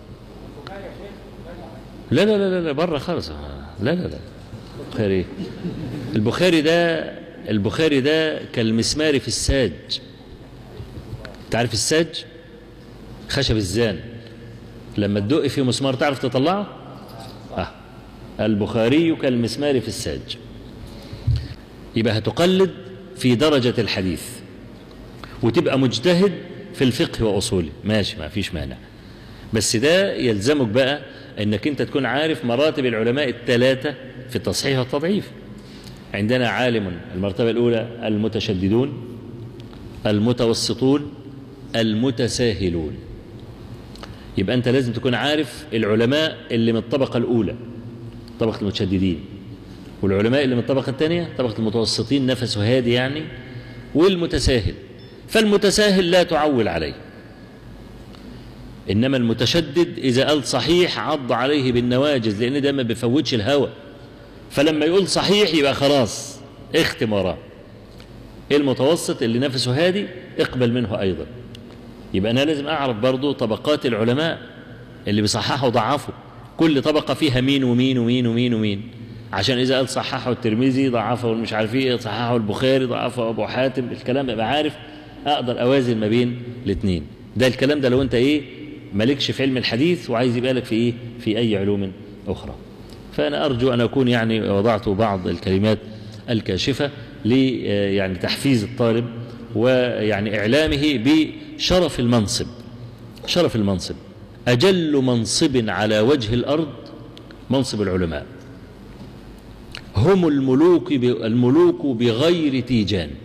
Speaker 2: لا لا لا لا بره خالص لا لا لا البخاري البخاري ده البخاري ده كالمسمار في الساج تعرف الساج خشب الزان لما تدق في مسمار تعرف تطلعه آه. البخاري كالمسمار في الساج يبقى هتقلد في درجة الحديث وتبقى مجتهد في الفقه وأصوله ماشي ما فيش مانع بس ده يلزمك بقى انك انت تكون عارف مراتب العلماء الثلاثة في التصحيح والتضعيف عندنا عالم المرتبة الأولى المتشددون المتوسطون المتساهلون يبقى أنت لازم تكون عارف العلماء اللي من الطبقة الأولى طبقة المتشددين والعلماء اللي من الطبقة الثانية طبقة المتوسطين نفسه هادي يعني والمتساهل فالمتساهل لا تعول عليه إنما المتشدد إذا قال صحيح عض عليه بالنواجز لأن ده ما بيفوتش الهوى فلما يقول صحيح يبقى خلاص اختم وراه المتوسط اللي نفسه هادي اقبل منه أيضا يبقى أنا لازم أعرف برضو طبقات العلماء اللي بيصححوا وضعفوا كل طبقة فيها مين ومين ومين ومين ومين عشان إذا قال صححه الترمذي ضعفه مش عارف إيه صححه البخاري ضعفه أبو حاتم الكلام أبقى عارف أقدر أوازن ما بين الاثنين ده الكلام ده لو أنت إيه مالكش في علم الحديث وعايز يبقى لك في إيه في أي علوم أخرى فأنا أرجو أن أكون يعني وضعت بعض الكلمات الكاشفة ل يعني تحفيز الطالب ويعني إعلامه بشرف المنصب شرف المنصب أجل منصب على وجه الأرض منصب العلماء هم الملوك الملوك بغير تيجان